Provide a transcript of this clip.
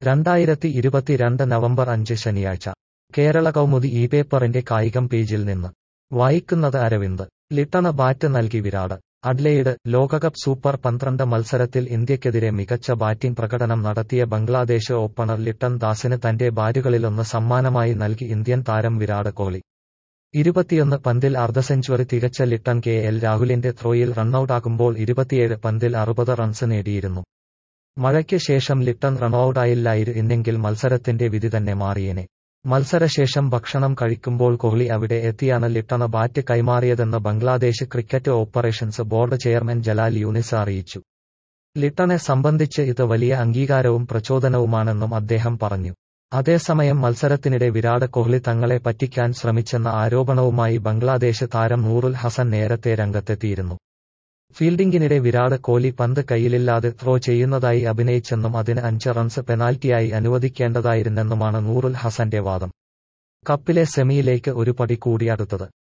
രണ്ടായിരത്തി ഇരുപത്തിരണ്ട് നവംബർ അഞ്ച് ശനിയാഴ്ച കേരള കൗമുദി ഈ പേപ്പറിന്റെ കായികം പേജിൽ നിന്ന് വായിക്കുന്നത് അരവിന്ദ് ലിട്ടണ ബാറ്റ് നൽകി വിരാട് അഡ്ലെയ്ഡ് ലോകകപ്പ് സൂപ്പർ പന്ത്രണ്ട് മത്സരത്തിൽ ഇന്ത്യക്കെതിരെ മികച്ച ബാറ്റിംഗ് പ്രകടനം നടത്തിയ ബംഗ്ലാദേശ് ഓപ്പണർ ലിട്ടൺ ദാസിന് തന്റെ ബാറ്റുകളിലൊന്ന് സമ്മാനമായി നൽകി ഇന്ത്യൻ താരം വിരാട് കോഹ്ലി ഇരുപത്തിയൊന്ന് പന്തിൽ അർദ്ധ സെഞ്ചുറി തികച്ച ലിട്ടൺ കെ എൽ രാഹുലിന്റെ ത്രോയിൽ റണ്ണൌട്ടാകുമ്പോൾ ഇരുപത്തിയേഴ് പന്തിൽ അറുപത് റൺസ് നേടിയിരുന്നു മഴയ്ക്ക് ശേഷം ലിട്ടൺ റണ്ണൌട്ടായില്ലായിരുന്നെങ്കിൽ മത്സരത്തിന്റെ വിധി തന്നെ മാറിയേനെ മത്സരശേഷം ഭക്ഷണം കഴിക്കുമ്പോൾ കോഹ്ലി അവിടെ എത്തിയാണ് ലിട്ടണ ബാറ്റ് കൈമാറിയതെന്ന് Bangladesh cricket operations board chairman Jalal Yunus അറിയിച്ചു ലിട്ടണെ സംബന്ധിച്ച് ഇത് വലിയ അംഗീകാരവും പ്രചോദനവുമാണെന്നും അദ്ദേഹം പറഞ്ഞു അതേസമയം മത്സരത്തിനിടെ വിരാട് കോഹ്ലി തങ്ങളെ പറ്റിക്കാൻ ശ്രമിച്ചെന്ന ആരോപണവുമായി ബംഗ്ലാദേശ് താരം നൂറുൽ ഹസൻ നേരത്തെ രംഗത്തെത്തിയിരുന്നു ഫീൽഡിംഗിനിടെ വിരാട് കോഹ്ലി പന്ത് കൈയിലില്ലാതെ ത്രോ ചെയ്യുന്നതായി അഭിനയിച്ചെന്നും അതിന് അഞ്ച് റൺസ് പെനാൽറ്റിയായി അനുവദിക്കേണ്ടതായിരുന്നെന്നുമാണ് നൂറുൽ ഹസന്റെ വാദം കപ്പിലെ സെമിയിലേക്ക് ഒരു പടി കൂടി അടുത്തത്